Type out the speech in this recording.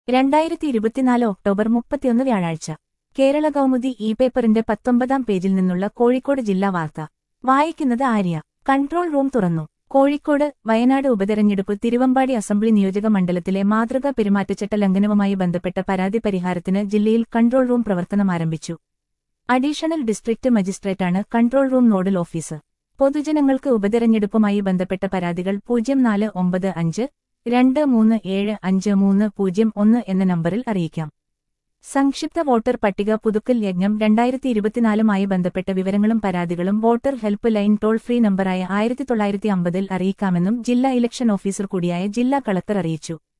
രണ്ടായിരത്തി ഇരുപത്തിനാല് ഒക്ടോബർ മുപ്പത്തിയൊന്ന് വ്യാഴാഴ്ച കേരള കൗമുദി ഇ പേപ്പറിന്റെ പത്തൊമ്പതാം പേജിൽ നിന്നുള്ള കോഴിക്കോട് ജില്ലാ വാർത്ത വായിക്കുന്നത് ആര്യ കൺട്രോൾ റൂം തുറന്നു കോഴിക്കോട് വയനാട് ഉപതെരഞ്ഞെടുപ്പ് തിരുവമ്പാടി അസംബ്ലി നിയോജക മണ്ഡലത്തിലെ മാതൃകാ പെരുമാറ്റച്ചട്ട ലംഘനവുമായി ബന്ധപ്പെട്ട പരാതി പരിഹാരത്തിന് ജില്ലയിൽ കൺട്രോൾ റൂം പ്രവർത്തനം ആരംഭിച്ചു അഡീഷണൽ ഡിസ്ട്രിക്ട് മജിസ്ട്രേറ്റാണ് കൺട്രോൾ റൂം നോഡൽ ഓഫീസർ പൊതുജനങ്ങൾക്ക് ഉപതെരഞ്ഞെടുപ്പുമായി ബന്ധപ്പെട്ട പരാതികൾ പൂജ്യം നാല് ഒമ്പത് അഞ്ച് രണ്ട് മൂന്ന് ഏഴ് അഞ്ച് മൂന്ന് പൂജ്യം ഒന്ന് എന്ന നമ്പറിൽ അറിയിക്കാം സംക്ഷിപ്ത വോട്ടർ പട്ടിക പുതുക്കൽ യജ്ഞം രണ്ടായിരത്തി ഇരുപത്തിനാലുമായി ബന്ധപ്പെട്ട വിവരങ്ങളും പരാതികളും voter help line toll free നമ്പറായ ആയിരത്തി തൊള്ളായിരത്തി അമ്പതിൽ അറിയിക്കാമെന്നും ജില്ലാ ഇലക്ഷൻ ഓഫീസർ കൂടിയായ ജില്ലാ കളക്ടർ അറിയിച്ചു